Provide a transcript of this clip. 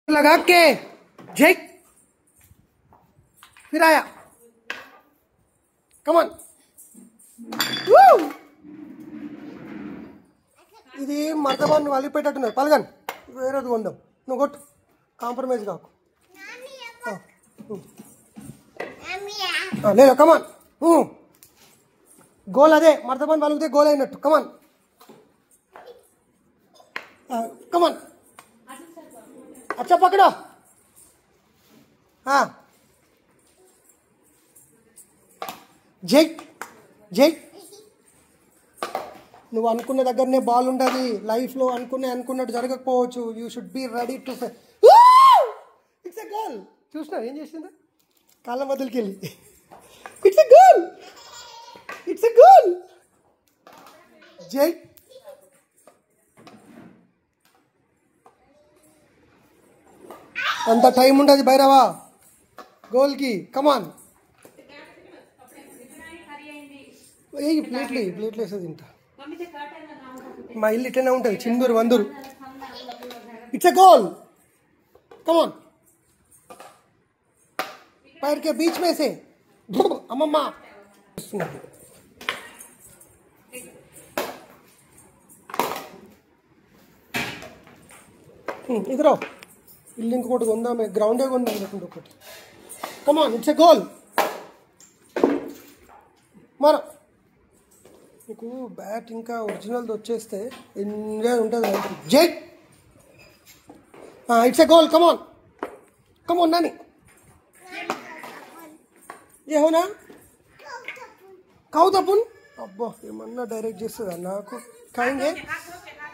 लगा के जय फिर आया कमन ఇది మర్దబాన్ని వలిపెట్టట్టున్నది పలగన్ వేరేది కొందాం నువ్వు కొట్టు కాంప్రమైజ్ కాకు ఆ, ఉ. ఆ, లేదు కమాన్ గోల్ అదే మర్దబాన్ వలిగితే గోల్ అయినట్టు కమాన్ కమాన్ अच्छा पकड़ो हाँ జై జై నువ్వు అనుకున్న దగ్గరనే బాల్ ఉండదు లైఫ్లో అనుకునే అనుకున్నట్టు జరగకపోవచ్చు you should be ready to it's a goal చూసినా ఏం చేసింది కాళ్ళ మధ్యలోకి వెళ్ళి it's a goal it's a goal జై అంత టైం ఉండదు భైరవా గోల్కి కమాన్ ఏ ప్లేట్లు ఈ ప్లేట్లు వేసేది తింటా మా ఇల్లు ఇట్లనే ఉంటుంది చిందూరు వందూరు ఇట్స్ ఎ గోల్ కమాన్ पैर के बीच में से అమ్మమ్మ ఇద్దరు ఇల్లు ఇంకొకటి కొందామే గ్రౌండే కొందాం లేకుంటే ఒకటి కమాన్ ఇట్స్ ఎ గోల్ మరో నీకు బ్యాట్ ఇంకా ఒరిజినల్ది వచ్చేస్తే ఎంజాయ్ ఉంటుంది జై it's a goal come on come on Nani ఏ హోనా కావు తప్పున్ అబ్బా ఏమన్నా డైరెక్ట్ చేస్తుందా నాకు కాయింగే